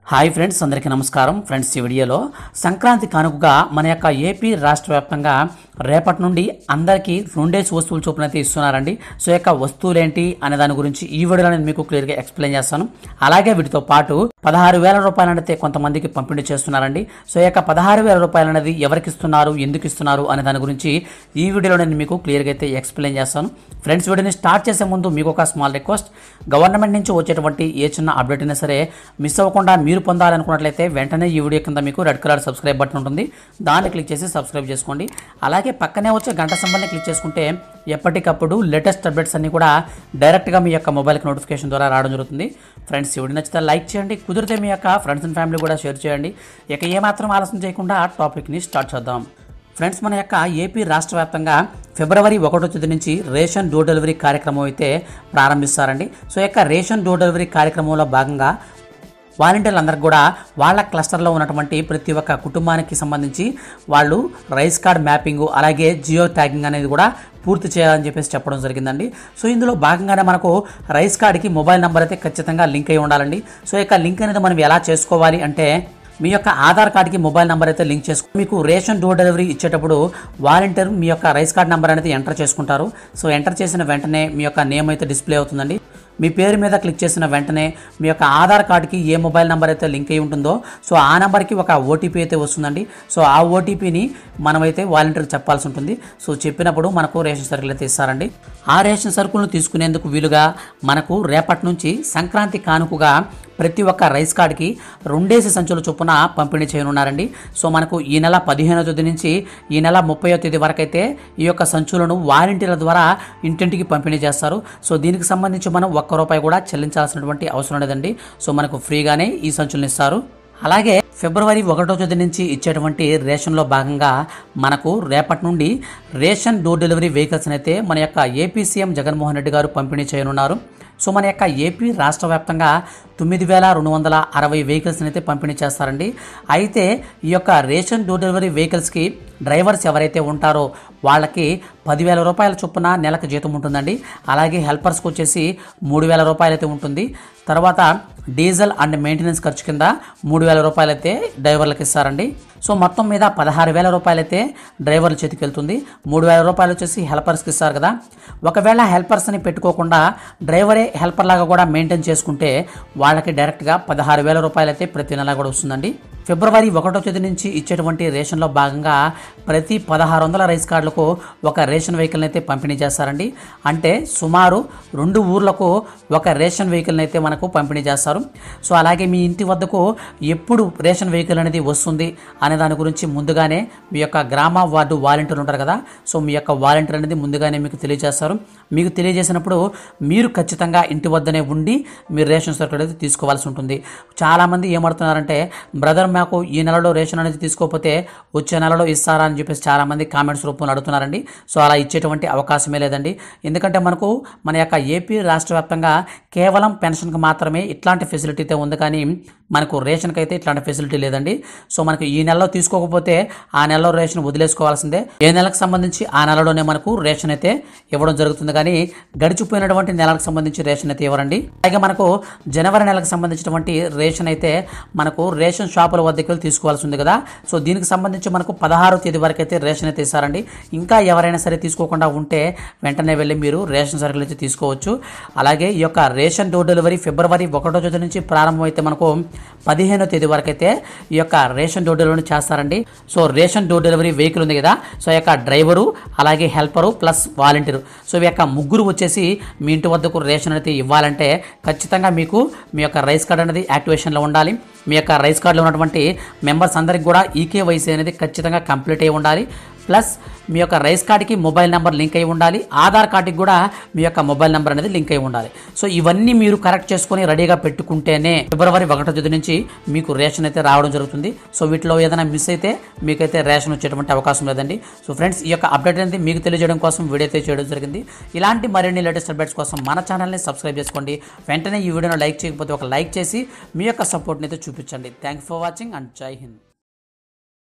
hi friends అందరికీ నమస్కారం friends ఈ వీడియోలో సంక్రాంతి కానుకగా మన యొక్క ఏపీ రాష్ట్ర వ్యాప్తంగా రేపటి నుండి అందరికీ రెండేసి వస్తువులు చొప్పున అయితే ఇస్తున్నారండి సో ఈ యొక్క వస్తువులు ఏంటి అనే దాని గురించి ఈ వీడియోలో నేను మీకు క్లియర్గా ఎక్స్ప్లెయిన్ చేస్తాను అలాగే వీటితో పాటు పదహారు వేల రూపాయలు అనేది కొంతమందికి పంపిణీ చేస్తున్నారండి సో ఈ యొక్క పదహారు వేల రూపాయలు అనేది ఎవరికి ఇస్తున్నారు ఎందుకు ఇస్తున్నారు అనే దాని గురించి ఈ వీడియోలో నేను మీకు క్లియర్గా అయితే ఎక్స్ప్లెయిన్ చేస్తాను ఫ్రెండ్స్ వీడియోని స్టార్ట్ చేసే ముందు మీకు ఒక స్మాల్ రిక్వెస్ట్ గవర్నమెంట్ నుంచి వచ్చేటువంటి ఏ చిన్న అప్డేట్ అయినా సరే మిస్ అవ్వకుండా మీరు పొందాలనుకున్నట్లయితే వెంటనే ఈ వీడియో కింద మీకు రెడ్ కలర్ సబ్స్క్రైబ్ బటన్ ఉంటుంది దాన్ని క్లిక్ చేసి సబ్స్క్రైబ్ చేసుకోండి అలాగే పక్కనే వచ్చే గంట సంబంధాన్ని క్లిక్ చేసుకుంటే ఎప్పటికప్పుడు లేటెస్ట్ అప్డేట్స్ అన్ని కూడా డైరెక్ట్గా మీ యొక్క మొబైల్కి నోటిఫికేషన్ ద్వారా రావడం జరుగుతుంది ఫ్రెండ్స్ ఈ వీడియో నచ్చితే లైక్ చేయండి కుదిరితే మీ యొక్క ఫ్రెండ్స్ అండ్ ఫ్యామిలీ కూడా షేర్ చేయండి ఇక ఏమాత్రం ఆలస్యం చేయకుండా టాపిక్ని స్టార్ట్ చేద్దాం ఫ్రెండ్స్ మన యొక్క ఏపీ రాష్ట్ర వ్యాప్తంగా ఫిబ్రవరి ఒకటో తేదీ నుంచి రేషన్ డోర్ డెలివరీ కార్యక్రమం అయితే ప్రారంభిస్తారండి సో ఈ యొక్క రేషన్ డోర్ డెలివరీ కార్యక్రమంలో భాగంగా వాలంటీర్లందరికీ కూడా వాళ్ళ క్లస్టర్లో ఉన్నటువంటి ప్రతి ఒక్క కుటుంబానికి సంబంధించి వాళ్ళు రైస్ కార్డ్ మ్యాపింగ్ అలాగే జియో ట్యాగింగ్ అనేది కూడా పూర్తి చేయాలని చెప్పేసి చెప్పడం జరిగిందండి సో ఇందులో భాగంగానే మనకు రైస్ కార్డ్కి మొబైల్ నెంబర్ అయితే ఖచ్చితంగా లింక్ అయి ఉండాలండి సో ఈ యొక్క లింక్ అనేది మనం ఎలా చేసుకోవాలి అంటే మీ యొక్క ఆధార్ కార్డ్కి మొబైల్ నెంబర్ అయితే లింక్ చేసుకో మీకు రేషన్ డోర్ డెలివరీ ఇచ్చేటప్పుడు వాలంటీర్ మీ యొక్క రైస్ కార్డ్ నెంబర్ అనేది ఎంటర్ చేసుకుంటారు సో ఎంటర్ చేసిన వెంటనే మీ యొక్క నేమ్ అయితే డిస్ప్లే అవుతుందండి మీ పేరు మీద క్లిక్ చేసిన వెంటనే మీ యొక్క ఆధార్ కార్డ్కి ఏ మొబైల్ నెంబర్ అయితే లింక్ అయి ఉంటుందో సో ఆ నెంబర్కి ఒక ఓటీపీ అయితే వస్తుందండి సో ఆ ఓటీపీని మనమైతే వాలంటీర్కి చెప్పాల్సి ఉంటుంది సో చెప్పినప్పుడు మనకు రేషన్ సరుకులు అయితే ఇస్తారండి ఆ రేషన్ సరుకులను తీసుకునేందుకు వీలుగా మనకు రేపటి నుంచి సంక్రాంతి కానుకగా ప్రతి ఒక్క రైస్ కార్డ్కి రెండేసి సంచుల చొప్పున పంపిణీ చేయనున్నారండి సో మనకు ఈ నెల పదిహేనో తేదీ నుంచి ఈ నెల ముప్పయో తేదీ వరకు అయితే ఈ యొక్క సంచులను వాలంటీర్ల ద్వారా ఇంటింటికి పంపిణీ చేస్తారు సో దీనికి సంబంధించి మనం ఒక్క రూపాయి కూడా చెల్లించాల్సినటువంటి అవసరం లేదండి సో మనకు ఫ్రీగానే ఈ సంచులను ఇస్తారు అలాగే ఫిబ్రవరి ఒకటో తేదీ నుంచి ఇచ్చేటువంటి రేషన్లో భాగంగా మనకు రేపటి నుండి రేషన్ డోర్ డెలివరీ వెహికల్స్ అయితే మన యొక్క ఏపీ సీఎం జగన్మోహన్ రెడ్డి గారు పంపిణీ చేయనున్నారు సో మన యొక్క ఏపీ రాష్ట్ర వ్యాప్తంగా తొమ్మిది వేల రెండు వందల అరవై వెహికల్స్ని అయితే పంపిణీ చేస్తారండి అయితే ఈ యొక్క రేషన్ డోర్ డెలివరీ వెహికల్స్కి డ్రైవర్స్ ఎవరైతే ఉంటారో వాళ్ళకి పదివేల రూపాయల చొప్పున నెలకు జీతం ఉంటుందండి అలాగే హెల్పర్స్కి వచ్చేసి మూడు వేల రూపాయలు అయితే ఉంటుంది తర్వాత డీజిల్ అండ్ మెయింటెనెన్స్ ఖర్చు కింద మూడు వేల రూపాయలు అయితే డ్రైవర్లకు ఇస్తారండి సో మొత్తం మీద పదహారు వేల రూపాయలు అయితే డ్రైవర్ల చేతికి వెళ్తుంది మూడు వేల రూపాయలు వచ్చేసి హెల్పర్స్కి ఇస్తారు కదా ఒకవేళ హెల్పర్స్ని పెట్టుకోకుండా డ్రైవరే హెల్పర్ లాగా కూడా మెయింటైన్ చేసుకుంటే వాళ్ళకి డైరెక్ట్గా పదహారు వేల రూపాయలు అయితే ప్రతి నెల కూడా వస్తుందండి ఫిబ్రవరి ఒకటో తేదీ నుంచి ఇచ్చేటువంటి రేషన్లో భాగంగా ప్రతి పదహారు వందల రైస్ కార్డులకు ఒక రేషన్ వెహికల్ని అయితే పంపిణీ చేస్తారండి అంటే సుమారు రెండు ఊర్లకు ఒక రేషన్ వెహికల్ని అయితే మనకు పంపిణీ చేస్తారు సో అలాగే మీ ఇంటి వద్దకు ఎప్పుడు రేషన్ వెహికల్ అనేది వస్తుంది అనే దాని గురించి ముందుగానే మీ యొక్క గ్రామ వార్డు వాలంటీర్ ఉంటారు కదా సో మీ యొక్క వాలంటీర్ అనేది ముందుగానే మీకు తెలియజేస్తారు మీకు తెలియజేసినప్పుడు మీరు ఖచ్చితంగా ఇంటి వద్దనే ఉండి మీరు రేషన్ సరుకులు అనేది తీసుకోవాల్సి ఉంటుంది చాలామంది ఏమడుతున్నారంటే బ్రదర్ మాకు ఈ నెలలో రేషన్ అనేది తీసుకోకపోతే వచ్చే నెలలో ఇస్తారా అని చెప్పేసి చాలామంది కామెంట్స్ రూపంలో అడుగుతున్నారండి సో అలా ఇచ్చేటువంటి అవకాశమే లేదండి ఎందుకంటే మనకు మన యొక్క ఏపీ రాష్ట్ర వ్యాప్తంగా కేవలం పెన్షన్కి మాత్రమే ఇట్లాంటి ఫెసిలిటీ అయితే ఉంది కానీ మనకు రేషన్కి అయితే ఇట్లాంటి ఫెసిలిటీ లేదండి సో మనకు ఈ నెలలో తీసుకోకపోతే ఆ నెలలో రేషన్ వదిలేసుకోవాల్సిందే ఏ నెలకు సంబంధించి ఆ నెలలోనే మనకు రేషన్ అయితే ఇవ్వడం జరుగుతుంది కానీ గడిచిపోయినటువంటి నెలకు సంబంధించి రేషన్ అయితే ఇవ్వరండి అలాగే మనకు జనవరి నెలకు సంబంధించినటువంటి రేషన్ అయితే మనకు రేషన్ షాపుల వద్దకు వెళ్ళి తీసుకోవాల్సి ఉంది కదా సో దీనికి సంబంధించి మనకు పదహారో తేదీ వరకు అయితే రేషన్ అయితే ఇస్తారండి ఇంకా ఎవరైనా సరే తీసుకోకుండా ఉంటే వెంటనే వెళ్ళి మీరు రేషన్ సరుకులు అయితే తీసుకోవచ్చు అలాగే ఈ యొక్క రేషన్ డోర్ డెలివరీ ఫిబ్రవరి ఒకటో తేదీ నుంచి ప్రారంభమైతే మనకు పదిహేనో తేదీ వరకు అయితే ఈ యొక్క రేషన్ డోర్ డెలివరీ చేస్తారండి so ration door delivery vehicle ఉంది కదా సో ఈ యొక్క డ్రైవరు అలాగే హెల్పరు ప్లస్ వాలంటీరు సో ఈ యొక్క ముగ్గురు వచ్చేసి మీ ఇంటి వద్దకు రేషన్ అనేది ఇవ్వాలంటే ఖచ్చితంగా మీకు మీ యొక్క రైస్ కార్డ్ అనేది యాక్టివేషన్లో ఉండాలి మీ యొక్క రైస్ కార్డులో ఉన్నటువంటి మెంబర్స్ అందరికి కూడా ఈకేవైసీ అనేది ఖచ్చితంగా కంప్లీట్ అయి ఉండాలి ప్లస్ మీ యొక్క రైస్ కార్డ్కి మొబైల్ నెంబర్ లింక్ అయి ఉండాలి ఆధార్ కార్డుకి కూడా మీ యొక్క మొబైల్ నెంబర్ అనేది లింక్ అయి ఉండాలి సో ఇవన్నీ మీరు కరెక్ట్ చేసుకొని రెడీగా పెట్టుకుంటేనే ఫిబ్రవరి ఒకటో తేదీ నుంచి మీకు రేషన్ అయితే రావడం జరుగుతుంది సో వీటిలో ఏదైనా మిస్ అయితే మీకైతే రేషన్ వచ్చేటువంటి అవకాశం లేదండి సో ఫ్రెండ్స్ ఈ యొక్క అప్డేట్ అనేది మీకు తెలియజేయడం కోసం వీడియో అయితే చేయడం జరిగింది ఇలాంటి మరిన్ని లేటెస్ట్ అప్డేట్స్ కోసం మన ఛానల్ని సబ్స్క్రైబ్ చేసుకోండి వెంటనే ఈ వీడియోను లైక్ చేయకపోతే ఒక లైక్ చేసి మీ యొక్క సపోర్ట్ని అయితే చూపించండి థ్యాంక్ ఫర్ వాచింగ్ అండ్ జై హింద్